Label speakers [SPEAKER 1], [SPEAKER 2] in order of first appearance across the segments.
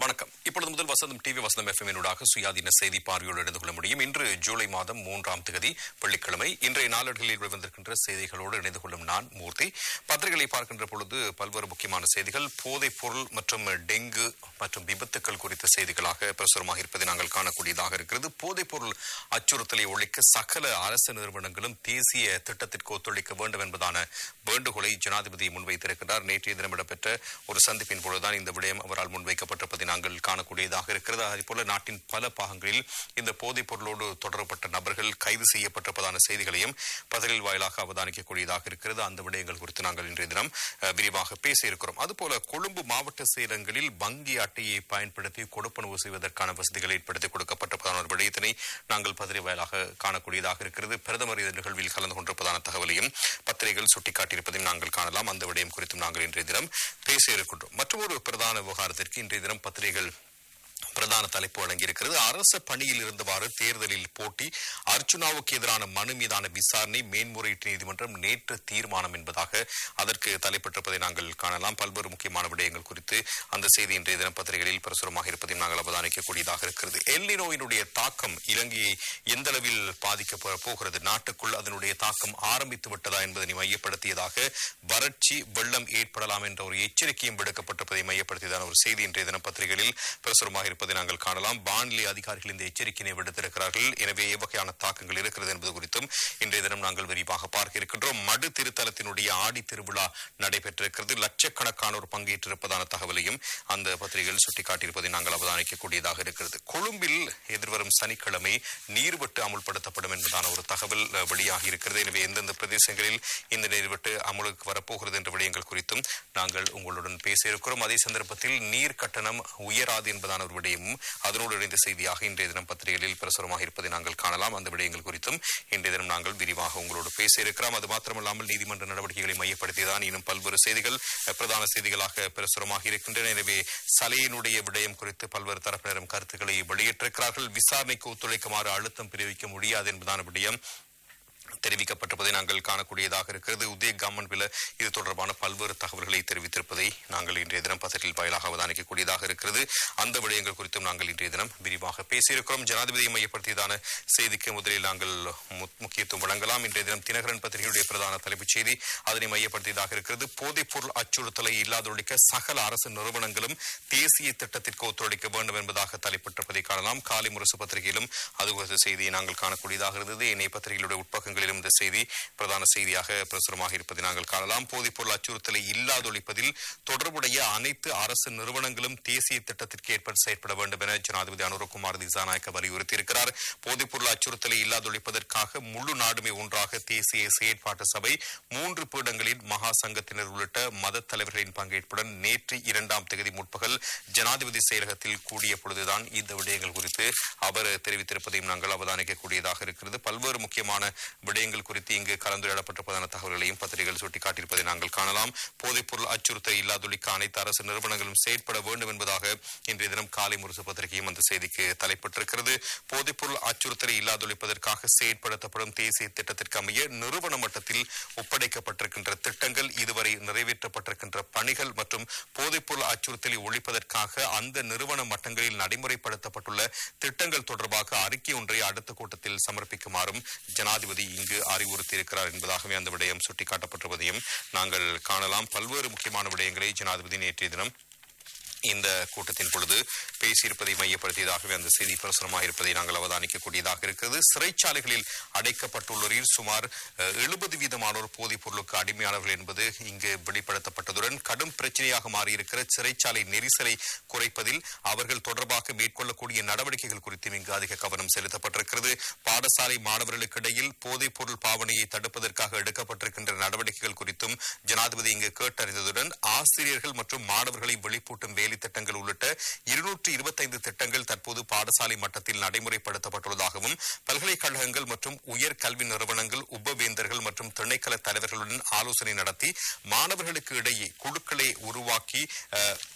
[SPEAKER 1] வணக்கம் இப்பொழுது முதல் வசந்தம் டிவி வசந்தம் எஃப்எம்மினூடாக சுயாதீன செய்தி பார்வையோடு இணைந்து கொள்ள முடியும் இன்று ஜூலை மாதம் மூன்றாம் தேதி வெள்ளிக்கிழமை இன்றைய நாளேடுகளில் வெளிவந்திருக்கின்ற செய்திகளோடு இணைந்து கொள்ளும் நான் மூர்த்தி பத்திரிகைகளை பார்க்கின்ற பொழுது பல்வேறு முக்கியமான செய்திகள் போதைப் பொருள் மற்றும் டெங்கு மற்றும் விபத்துக்கள் குறித்த செய்திகளாக பிரசுரமாக இருப்பதை நாங்கள் காணக்கூடியதாக இருக்கிறது போதைப் பொருள் அச்சுறுத்தலை ஒழிக்க சகல அரசு நிறுவனங்களும் தேசிய திட்டத்திற்கு ஒத்துழைக்க வேண்டும் என்பதான வேண்டுகோளை ஜனாதிபதி முன்வைத்திருக்கிறார் நேற்றைய தினம் இடம்பெற்ற ஒரு சந்திப்பின் பொழுதுதான் இந்த விடயம் அவரால் முன்வைக்கப்பட்டிருப்பதை நாங்கள் காணக்கூடியதாக இருக்கிறது அதேபோல நாட்டின் பல பாகங்களில் இந்த போதைப் பொருளோடு தொடரப்பட்ட நபர்கள் கைது செய்யப்பட்டிருப்பதான செய்திகளையும் பதவியில் வாயிலாக அவதானிக்கக்கூடியதாக இருக்கிறது அந்த விடயங்கள் குறித்து நாங்கள் இன்றைய தினம் அஹ், விரிவாக பேச இருக்கிறோம் அதுபோல கொழும்பு மாவட்ட செயலகங்களில் வங்கி அட்டையை பயன்படுத்தி கொடுப்பனவு செய்வதற்கான வசதிகள் ஏற்படுத்தி கொடுக்கப்பட்டிருப்பதான ஒரு விடயத்தினை நாங்கள் பத்திரை வாயிலாக காணக்கூடியதாக இருக்கிறது பிரதமர் இந்த நிகழ்வில் கலந்து கொண்டிருப்பதான தகவலையும் பத்திரிகைகள் சுட்டிக்காட்டியிருப்பதையும் நாங்கள் காணலாம் அந்த விடயம் குறித்தும் நாங்கள் இன்றைய தினம் பேச இருக்கின்றோம் மற்றொரு பிரதான விவகாரத்திற்கு இன்றைய தினம் பத்திரிகைகள் பிரதான தலைப்பு வழங்கியிருக்கிறது அரச பணியில் இருந்தவாறு தேர்தலில் போட்டி அர்ச்சுனாவுக்கு எதிரான மனு மீதான விசாரணை மேன்முறையீட்டு நீதிமன்றம் நேற்று தீர்மானம் என்பதாக அதற்கு தலைப்பட்டிருப்பதை நாங்கள் காணலாம் பல்வேறு முக்கியமான விடயங்கள் குறித்து அந்த செய்தி இன்றைய தினம் பத்திரிகைகளில் பிரசுரமாக இருப்பதையும் நாங்கள் அவதானிக்கக்கூடியதாக இருக்கிறது எல்லி நோயினுடைய தாக்கம் இலங்கையை எந்த அளவில் பாதிக்க போ- போகிறது நாட்டுக்குள் அதனுடைய தாக்கம் ஆரம்பித்து விட்டதா என்பதனை மையப்படுத்தியதாக வறட்சி வெள்ளம் ஏற்படலாம் என்ற ஒரு எச்சரிக்கையும் விடுக்கப்பட்டிருப்பதை மையப்படுத்தியதான ஒரு செய்தி இன்றைய தினம் பத்திரிகைகளில் பிரசுரமாக இருப்பதை நாங்கள் காணலாம் வானிலை அதிகாரிகள் இந்த எச்சரிக்கையை விடுத்திருக்கிறார்கள் எனவே எவ்வகையான தாக்கங்கள் இருக்கிறது என்பது குறித்தும் இன்றைய தினம் நாங்கள் விரிவாக பார்க்க இருக்கின்றோம் மடு திருத்தலத்தினுடைய ஆடி திருவிழா நடைபெற்றிருக்கிறது லட்சக்கணக்கானோர் பங்கேற்றிருப்பதான தகவலையும் அந்த பத்திரிகையில் சுட்டிக்காட்டியிருப்பதை நாங்கள் அவதானிக்கக்கூடியதாக இருக்கிறது கொழும்பில் எதிர்வரும் சனிக்கிழமை நீர்வெட்டு அமுல்படுத்தப்படும் என்பதான ஒரு தகவல் அஹ், வெளியாகி இருக்கிறது எனவே எந்தெந்த பிரதேசங்களில் இந்த நீர்வெட்டு அமுலுக்கு வரப்போகிறது என்ற விடயங்கள் குறித்தும் நாங்கள் உங்களுடன் பேச இருக்கிறோம் அதே சந்தர்ப்பத்தில் நீர் கட்டணம் உயராது என்பதான ஒரு விடயமும் அதனோடு இணைந்த செய்தியாக இன்றைய தினம் பத்திரிகைகளில் பிரசுரமாக இருப்பதை நாங்கள் காணலாம் அந்த விடயங்கள் குறித்தும் இன்றைய தினம் நாங்கள் விரிவாக உங்களோடு பேச இருக்கிறோம் அது மாத்திரமல்லாமல் நீதிமன்ற நடவடிக்கைகளை மையப்படுத்திதான் இன்னும் பல்வேறு செய்திகள் அஹ், பிரதான செய்திகளாக பிரசுரமாக இருக்கின்றன எனவே சலையினுடைய விடயம் குறித்து பல்வேறு தரப்பினரும் கருத்துக்களை வெளியிட்டிருக்கிறார்கள் விசாரணைக்கு ஒத்துழைக்குமாறு அழுத்தம் பிரிவிக்க முடியாது என்பதான விடயம் தெரிவிக்கப்பட்டிருப்பதை நாங்கள் காணக்கூடியதாக இருக்கிறது உதய கவர்மெண்ட் பில இது தொடர்பான பல்வேறு தகவல்களை தெரிவித்திருப்பதை நாங்கள் இன்றைய தினம் பத்திரிகையில் வாயிலாக அவதானிக்கக்கூடியதாக இருக்கிறது அந்த விடயங்கள் குறித்தும் நாங்கள் இன்றைய தினம் விரிவாக பேசியிருக்கிறோம் ஜனாதிபதியை மையப்படுத்தியதான செய்திக்கு முதலில் நாங்கள் மு- முக்கியத்துவம் வழங்கலாம் இன்றைய தினம் தினகரன் பத்திரிகையுடைய பிரதான தலைப்புச் செய்தி அதனை மையப்படுத்தியதாக இருக்கிறது போதைப் பொருள் அச்சுறுத்தலை இல்லாதொழிக்க சகல அரசு நிறுவனங்களும் தேசிய திட்டத்திற்கு ஒத்துழைக்க வேண்டும் என்பதாக தலைப்பட்டிருப்பதை காணலாம் காலை முரசு பத்திரிகையிலும் அது குறித்த செய்தியை நாங்கள் காணக்கூடியதாக இருந்தது இணைய பத்திரிகைகளுடைய உட்பக்கங்களிலும் இந்த செய்தி பிரதான செய்தியாக பிரசுரமாக இருப்பதை நாங்கள் காணலாம் போதைப் பொருள் அச்சுறுத்தலை இல்லாதொழிப்பதில் தொடர்புடைய அனைத்து அரசு நிறுவனங்களும் தேசிய திட்டத்திற்கு ஏற்ப செயற்பட வேண்டும் என ஜனாதிபதி அனுரகுமார் திசாநாயக்க வலியுறுத்தியிருக்கிறார் போதைப் பொருள் அச்சுறுத்தலை இல்லாதொழிப்பதற்காக முழு நாடுமே ஒன்றாக தேசிய செயற்பாட்டு சபை மூன்று பீடங்களில் மகா சங்கத்தினர் உள்ளிட்ட மத தலைவர்களின் பங்கேற்புடன் நேற்று இரண்டாம் தேதி முற்பகல் ஜனாதிபதி செயலகத்தில் கூடிய பொழுதுதான் இந்த விடயங்கள் குறித்து அவர் தெரிவித்திருப்பதையும் நாங்கள் அவதானிக்கக்கூடியதாக இருக்கிறது பல்வேறு முக்கியமான விடயங்கள் குறித்து இங்கு கலந்துரையாடப்பட்டிருப்பதான தகவல்களையும் பத்திரிகைகள் சுட்டிக்காட்டியிருப்பதை நாங்கள் காணலாம் போதைப் பொருள் அச்சுறுத்தல் இல்லாதொழிக்க அனைத்து அரசு நிறுவனங்களும் செயற்பட வேண்டும் என்பதாக இன்றைய தினம் காலை முரசு பத்திரிகையும் அந்த செய்திக்கு தலைப்பட்டிருக்கிறது போதைப் பொருள் அச்சுறுத்தலை இல்லாதொழிப்பதற்காக செயற்படுத்தப்படும் தேசிய திட்டத்திற்கு அமைய நிறுவன மட்டத்தில் ஒப்படைக்கப்பட்டிருக்கின்ற திட்டங்கள் இதுவரை நிறைவேற்றப்பட்டிருக்கின்ற பணிகள் மற்றும் போதைப்பொருள் அச்சுறுத்தலை ஒழிப்பதற்காக அந்த நிறுவன மட்டங்களில் நடைமுறைப்படுத்தப்பட்டுள்ள திட்டங்கள் தொடர்பாக அறிக்கை ஒன்றை அடுத்த கூட்டத்தில் சமர்ப்பிக்குமாறும் ஜனாதிபதி இங்கு அறிவுறுத்தியிருக்கிறார் என்பதாகவே அந்த விடயம் சுட்டிக்காட்டப்பட்டிருப்பதையும் நாங்கள் காணலாம் பல்வேறு முக்கியமான விடயங்களை ஜனாதிபதி நேற்றைய தினம் இந்த கூட்டத்தின் பொழுது பேசியிருப்பதை மையப்படுத்தியதாகவே அந்த செய்தி பிரசுரமாக இருப்பதை நாங்கள் அவதானிக்கக்கூடியதாக இருக்கிறது சிறைச்சாலைகளில் அடைக்கப்பட்டுள்ளோரில் சுமார் எழுபது வீதமானோர் போதைப் பொருளுக்கு அடிமையானவர்கள் என்பது இங்கு வெளிப்படுத்தப்பட்டதுடன் கடும் பிரச்சனையாக மாறியிருக்கிற சிறைச்சாலை நெரிசலை குறைப்பதில் அவர்கள் தொடர்பாக மேற்கொள்ளக்கூடிய நடவடிக்கைகள் குறித்தும் இங்கு அதிக கவனம் செலுத்தப்பட்டிருக்கிறது பாடசாலை மாணவர்களுக்கு இடையில் போதைப் பொருள் பாவனையை தடுப்பதற்காக எடுக்கப்பட்டிருக்கின்ற நடவடிக்கைகள் குறித்தும் ஜனாதிபதி இங்கு கேட்டறிந்ததுடன் ஆசிரியர்கள் மற்றும் மாணவர்களை வெளிப்பூட்டும் வேலை திட்டங்கள் உள்ளிட்ட இருநூற்று இருபத்தைந்து திட்டங்கள் தற்போது பாடசாலை மட்டத்தில் நடைமுறைப்படுத்தப்பட்டுள்ளதாகவும் பல்கலைக்கழகங்கள் மற்றும் உயர் கல்வி நிறுவனங்கள் உபவேந்தர்கள் மற்றும் திணைக்கள தலைவர்களுடன் ஆலோசனை நடத்தி மாணவர்களுக்கு இடையே குழுக்களை உருவாக்கி அஹ்,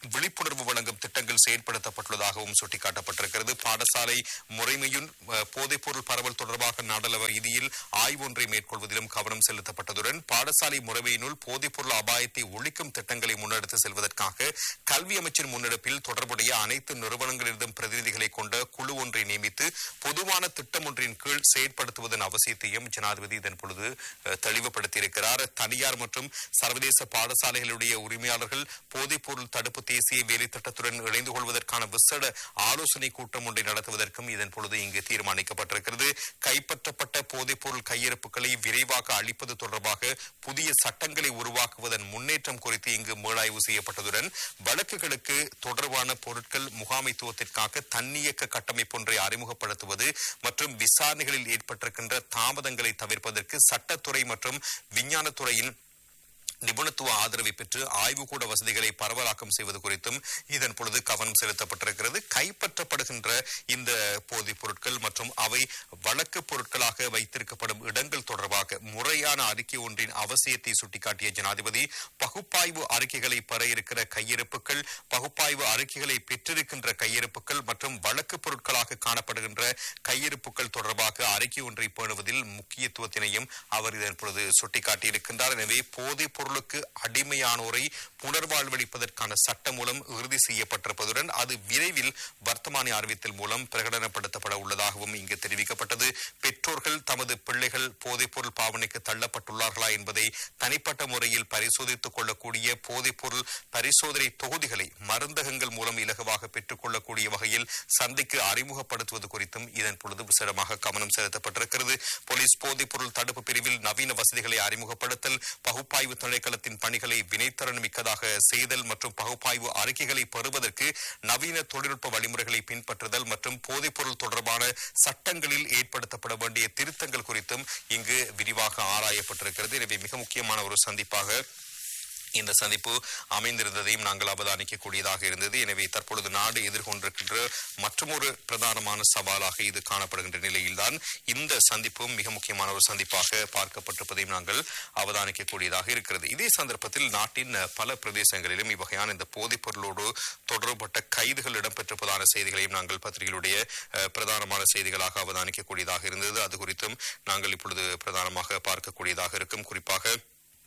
[SPEAKER 1] விழிப்புணர்வு வழங்கும் திட்டங்கள் செயற்படுத்தப்பட்டுள்ளதாகவும் சுட்டிக்காட்டப்பட்டிருக்கிறது பாடசாலை முறைமையின் அஹ், போதைப்பொருள் பரவல் தொடர்பாக நாடளவ ரீதியில் ஆய்வொன்றை மேற்கொள்வதிலும் கவனம் செலுத்தப்பட்டதுடன் பாடசாலை முறைமையினுள் போதைப்பொருள் அபாயத்தை ஒழிக்கும் திட்டங்களை முன்னெடுத்து செல்வதற்காக கல்வி அமைச்சின் முன்னெடுப்பில் தொடர்புடைய அனைத்து நிறுவனங்களிலிருந்தும் பிரதிநிதிகளை கொண்ட குழு ஒன்றை நியமித்து பொதுவான திட்டம் ஒன்றின் கீழ் செயற்படுத்துவதன் அவசியத்தையும் ஜனாதிபதி இதன் பொழுது அஹ், தெளிவுபடுத்தியிருக்கிறார் தனியார் மற்றும் சர்வதேச பாடசாலைகளுடைய உரிமையாளர்கள் போதைப்பொருள் தடுப்பு தேசிய வேலை திட்டத்துடன் இணைந்து கொள்வதற்கான விசேட ஆலோசனை கூட்டம் ஒன்றை நடத்துவதற்கும் இதன் பொழுது இங்கு தீர்மானிக்கப்பட்டிருக்கிறது கைப்பற்றப்பட்ட போதைப்பொருள் கையிருப்புகளை விரைவாக அளிப்பது தொடர்பாக புதிய சட்டங்களை உருவாக்குவதன் முன்னேற்றம் குறித்து இங்கு மீளாய்வு செய்யப்பட்டதுடன் வழக்குகளுக்கு தொடர்பான பொருட்கள் முகாமைத்துவத்திற்காக தன்னியக்க கட்டமைப்பொன்றை அறிமுகப்படுத்துவது மற்றும் விசாரணைகளில் ஏற்பட்டிருக்கின்ற தாமதங்களை தவிர்ப்பதற்கு சட்டத்துறை மற்றும் விஞ்ஞானத்துறையின் நிபுணத்துவ ஆதரவை பெற்று ஆய்வுக்கூட வசதிகளை பரவலாக்கம் செய்வது குறித்தும் இதன் பொழுது கவனம் செலுத்தப்பட்டிருக்கிறது கைப்பற்றப்படுகின்ற இந்த போதைப் பொருட்கள் மற்றும் அவை வழக்கு பொருட்களாக வைத்திருக்கப்படும் இடங்கள் தொடர்பாக முறையான அறிக்கை ஒன்றின் அவசியத்தை சுட்டிக்காட்டிய ஜனாதிபதி பகுப்பாய்வு அறிக்கைகளை பெற இருக்கிற கையிருப்புகள் பகுப்பாய்வு அறிக்கைகளை பெற்றிருக்கின்ற கையிருப்புகள் மற்றும் வழக்கு பொருட்களாக காணப்படுகின்ற கையிருப்புகள் தொடர்பாக அறிக்கை ஒன்றை பேணுவதில் முக்கியத்துவத்தினையும் அவர் இதன் பொழுது சுட்டிக்காட்டியிருக்கின்றார் எனவே போதைப் பொருளுக்கு அடிமையானோரை புனர்வாழ்வளிப்பதற்கான சட்டம் மூலம் இறுதி செய்யப்பட்டிருப்பதுடன் அது விரைவில் வர்த்தமானி அறிவித்தல் மூலம் பிரகடனப்படுத்தப்பட உள்ளதாகவும் இங்கு தெரிவிக்கப்பட்டது பெற்றோர்கள் தமது பிள்ளைகள் போதைப்பொருள் பாவனைக்கு தள்ளப்பட்டுள்ளார்களா என்பதை தனிப்பட்ட முறையில் பரிசோதித்துக் கொள்ளக்கூடிய போதைப்பொருள் பரிசோதனை தொகுதிகளை மருந்தகங்கள் மூலம் இலகுவாக பெற்றுக் கொள்ளக்கூடிய வகையில் சந்தைக்கு அறிமுகப்படுத்துவது குறித்தும் இதன் பொழுது விசேடமாக கவனம் செலுத்தப்பட்டிருக்கிறது போலீஸ் போதைப்பொருள் தடுப்பு பிரிவில் நவீன வசதிகளை அறிமுகப்படுத்தல் பகுப்பாய்வு திணைக்களத்தின் பணிகளை வினைத்திறன் மிக்கதாக செய்தல் மற்றும் பகுப்பாய்வு அறிக்கைகளை பெறுவதற்கு நவீன தொழில்நுட்ப வழிமுறைகளை பின்பற்றுதல் மற்றும் போதைப்பொருள் தொடர்பான சட்டங்களில் ஏற்படுத்தப்பட வேண்டிய திருத்தங்கள் குறித்தும் இங்கு விரிவாக ஆராயப்பட்டிருக்கிறது எனவே மிக முக்கியமான ஒரு சந்திப்பாக இந்த சந்திப்பு அமைந்திருந்ததையும் நாங்கள் அவதானிக்கக்கூடியதாக இருந்தது எனவே தற்பொழுது நாடு எதிர்கொண்டிருக்கின்ற மற்றொரு பிரதானமான சவாலாக இது காணப்படுகின்ற நிலையில்தான் இந்த சந்திப்பும் மிக முக்கியமான ஒரு சந்திப்பாக பார்க்கப்பட்டிருப்பதையும் நாங்கள் அவதானிக்கக்கூடியதாக இருக்கிறது இதே சந்தர்ப்பத்தில் நாட்டின் அஹ், பல பிரதேசங்களிலும் இவ்வகையான இந்த போதைப் பொருளோடு தொடர்பட்ட கைதுகள் இடம்பெற்றிருப்பதான செய்திகளையும் நாங்கள் பத்திரிகைகளுடைய அஹ், பிரதானமான செய்திகளாக அவதானிக்கக்கூடியதாக இருந்தது அது குறித்தும் நாங்கள் இப்பொழுது பிரதானமாக பார்க்கக்கூடியதாக இருக்கும் குறிப்பாக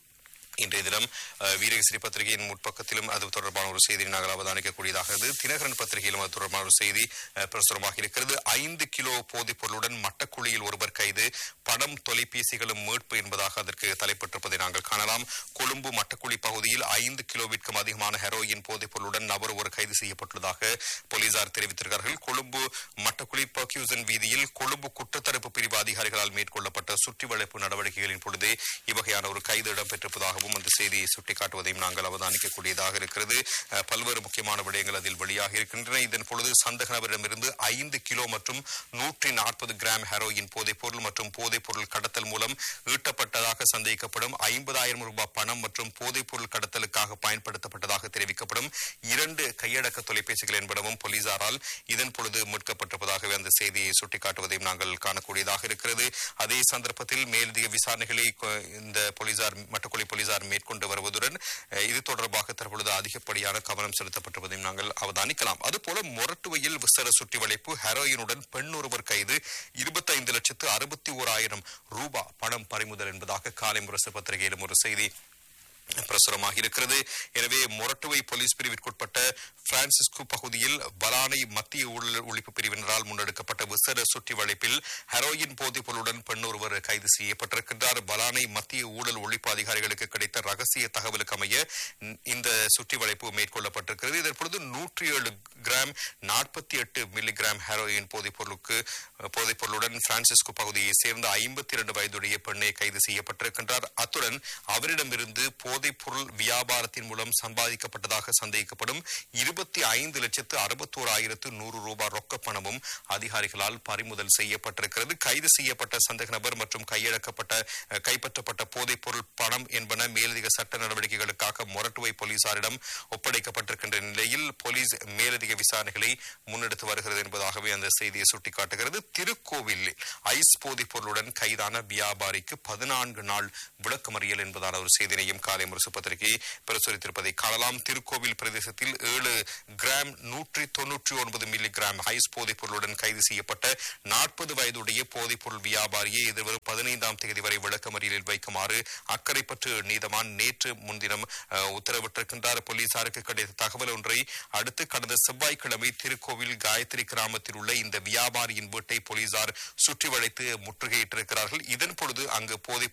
[SPEAKER 1] இன்றைய தினம் அஹ், வீரகேசரி பத்திரிகையின் முற்பக்கத்திலும் அது தொடர்பான ஒரு செய்தியை நாங்கள் அவதானிக்கக்கூடியதாக இருந்தது தினகரன் பத்திரிகையிலும் அது தொடர்பான ஒரு செய்தி அஹ், பிரசுரமாக இருக்கிறது ஐந்து கிலோ போதைப் பொருளுடன் மட்டக்குழியில் ஒருவர் கைது பணம் தொலைபேசிகளும் மீட்பு என்பதாக அதற்கு தலைப்பட்டிருப்பதை நாங்கள் காணலாம் கொழும்பு மட்டக்குழி பகுதியில் ஐந்து கிலோவிற்கும் அதிகமான ஹெரோயின் போதைப் பொருளுடன் நபர் ஒரு கைது செய்யப்பட்டுள்ளதாக போலீசார் தெரிவித்திருக்கிறார்கள் கொழும்பு மட்டக்குழி பர்கியூசன் வீதியில் கொழும்பு குற்றத்தடுப்பு பிரிவு அதிகாரிகளால் மேற்கொள்ளப்பட்ட சுற்றி வளைப்பு நடவடிக்கைகளின் பொழுதே இவ்வகையான ஒரு கைது இடம்பெற்றிருப்பதாகவும் அந்த செய்தியை சுட்டிக்காட்டுவதையும் நாங்கள் அவதானிக்கக்கூடியதாக இருக்கிறது அஹ், பல்வேறு முக்கியமான விடயங்கள் அதில் வெளியாக இருக்கின்றன இதன் பொழுது சந்தக நபரிடமிருந்து ஐந்து கிலோ மற்றும் நூற்றி நாற்பது கிராம் ஹெரோயின் போதைப் பொருள் மற்றும் போதைப் பொருள் கடத்தல் மூலம் ஈட்டப்பட்டதாக சந்தேகிக்கப்படும் ஐம்பதாயிரம் ரூபாய் பணம் மற்றும் போதைப் பொருள் கடத்தலுக்காக பயன்படுத்தப்பட்டதாக தெரிவிக்கப்படும் இரண்டு கையடக்க தொலைபேசிகள் என்பனவும் போலீசாரால் இதன் பொழுது மீட்கப்பட்டிருப்பதாகவே அந்த செய்தியை சுட்டிக்காட்டுவதையும் நாங்கள் காணக்கூடியதாக இருக்கிறது அதே சந்தர்ப்பத்தில் மேலதிக விசாரணைகளை கொ- இந்த போலீசார் மட்டக்குழி போலீசார் மேற்கொண்டு வருவதுடன் அஹ், இது தொடர்பாக தற்பொழுது அதிகப்படியான கவனம் செலுத்தப்பட்டிருப்பதையும் நாங்கள் அவதானிக்கலாம் அதுபோல மொரட்டுவையில் விசேட சுற்றி வளைப்பு ஹெரோயினுடன் பெண் ஒருவர் கைது இருபத்தைந்து லட்சத்து அறுபத்தி ஓராயிரம் ரூபாய் பணம் பறிமுதல் என்பதாக காலை முரசு பத்திரிகையிலும் ஒரு செய்தி பிரசுரமாக இருக்கிறது எனவே மொரட்டுவை போலீஸ் பிரிவிற்குட்பட்ட பிரான்சிஸ்கு பகுதியில் பலானை மத்திய ஊழல் ஒழிப்பு பிரிவினரால் முன்னெடுக்கப்பட்ட விசேட சுற்றி வளைப்பில் ஹெரோயின் போதைப் பொருளுடன் பெண் ஒருவர் கைது செய்யப்பட்டிருக்கின்றார் பலானை மத்திய ஊழல் ஒழிப்பு அதிகாரிகளுக்கு கிடைத்த ரகசிய தகவலுக்கு அமைய ந- இந்த சுற்றி வளைப்பு மேற்கொள்ளப்பட்டிருக்கிறது இதன் பொழுது நூற்றி ஏழு கிராம் நாற்பத்தி எட்டு மில்லிகிராம் ஹெரோயின் போதைப் பொருளுக்கு போதைப் பொருளுடன் பிரான்சிஸ்கு பகுதியை சேர்ந்த ஐம்பத்தி இரண்டு வயதுடைய பெண்ணை கைது செய்யப்பட்டிருக்கின்றார் அத்துடன் அவரிடமிருந்து போதைப் பொருள் வியாபாரத்தின் மூலம் சம்பாதிக்கப்பட்டதாக சந்தேகிக்கப்படும் இருபத்தி ஐந்து லட்சத்து அறுபத்தோராயிரத்து நூறு ரூபாய் ரொக்க பணமும் அதிகாரிகளால் பறிமுதல் செய்யப்பட்டிருக்கிறது கைது செய்யப்பட்ட சந்தேக நபர் மற்றும் கையடக்கப்பட்ட அஹ், கைப்பற்றப்பட்ட போதைப் பொருள் பணம் என்பன மேலதிக சட்ட நடவடிக்கைகளுக்காக மொரட்டுவை போலீசாரிடம் ஒப்படைக்கப்பட்டிருக்கின்ற நிலையில் போலீஸ் போலீஸ் மேலதிக விசாரணைகளை முன்னெடுத்து வருகிறது என்பதாகவே அந்த செய்தியை சுட்டிக்காட்டுகிறது திருக்கோவில் ஐஸ் போதைப் பொருளுடன் கைதான வியாபாரிக்கு பதினான்கு நாள் விளக்கமறியல் என்பதான ஒரு செய்தியையும் காலை முரசு பத்திரிகை பிரசுரித்திருப்பதை காணலாம் திருக்கோவில் பிரதேசத்தில் ஏழு கிராம் நூற்றி தொன்னூற்றி ஒன்பது மில்லி கிராம் ஐஸ் போதைப் பொருளுடன் கைது செய்யப்பட்ட நாற்பது வயதுடைய போதைப் பொருள் வியாபாரியை எதிர்வரும் பதினைந்தாம் தேதி வரை விளக்கமறியலில் வைக்குமாறு அக்கரைப்பற்று நீதவான் நேற்று முன்தினம் அஹ், உத்தரவிட்டிருக்கின்றார் போலீசாருக்கு கிடைத்த தகவல் ஒன்றை அடுத்து கடந்த செவ்வாய்க்கிழமை திருக்கோவில் காயத்ரி கிராமத்தில் உள்ள இந்த வியாபாரியின் வீட்டை போலீசார் சுற்றி வளைத்து முற்றுகையிட்டிருக்கிறார்கள் இதன் பொழுது அங்கு போதைப்